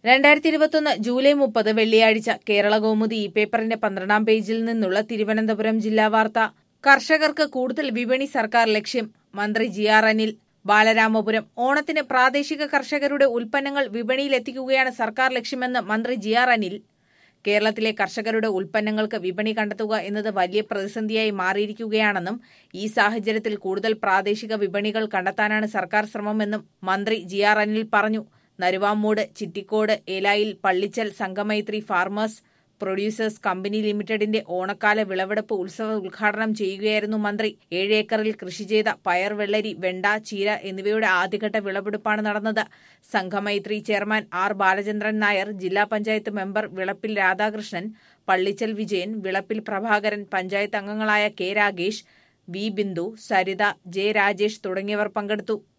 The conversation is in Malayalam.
രണ്ടായിരത്തി ഇരുപത്തൊന്ന് ജൂലൈ മുപ്പത് വെള്ളിയാഴ്ച കേരള കൗമുദി ഈ പേപ്പറിന്റെ പന്ത്രണ്ടാം പേജിൽ നിന്നുള്ള തിരുവനന്തപുരം ജില്ലാ വാർത്ത കർഷകർക്ക് കൂടുതൽ വിപണി സർക്കാർ ലക്ഷ്യം മന്ത്രി ജി ആർ അനിൽ ബാലരാമപുരം ഓണത്തിന് പ്രാദേശിക കർഷകരുടെ ഉൽപ്പന്നങ്ങൾ വിപണിയിലെത്തിക്കുകയാണ് സർക്കാർ ലക്ഷ്യമെന്ന് മന്ത്രി ജി ആർ അനിൽ കേരളത്തിലെ കർഷകരുടെ ഉൽപ്പന്നങ്ങൾക്ക് വിപണി കണ്ടെത്തുക എന്നത് വലിയ പ്രതിസന്ധിയായി മാറിയിരിക്കുകയാണെന്നും ഈ സാഹചര്യത്തിൽ കൂടുതൽ പ്രാദേശിക വിപണികൾ കണ്ടെത്താനാണ് സർക്കാർ ശ്രമമെന്നും മന്ത്രി ജി ആർ അനിൽ പറഞ്ഞു നരുവാമൂട് ചിറ്റിക്കോട് ഏലായിൽ Pallichal Sanghamaithri farmers producers company ലിമിറ്റഡിന്റെ ഓണക്കാല വിളവെടുപ്പ് ഉത്സവ ഉദ്ഘാടനം ചെയ്യുകയായിരുന്നു മന്ത്രി ഏഴ് ഏക്കറിൽ കൃഷി ചെയ്ത പയർ വെള്ളരി വെണ്ട ചീര എന്നിവയുടെ ആദ്യഘട്ട വിളവെടുപ്പാണ് നടന്നത് സംഘമൈത്രി ചെയർമാൻ ആർ ബാലചന്ദ്രൻ നായർ ജില്ലാ പഞ്ചായത്ത് മെമ്പർ വിളപ്പിൽ രാധാകൃഷ്ണൻ പള്ളിച്ചൽ വിജയൻ വിളപ്പിൽ പ്രഭാകരൻ പഞ്ചായത്ത് അംഗങ്ങളായ K Ragesh V Bindu Saritha J Rajesh തുടങ്ങിയവർ പങ്കെടുത്തു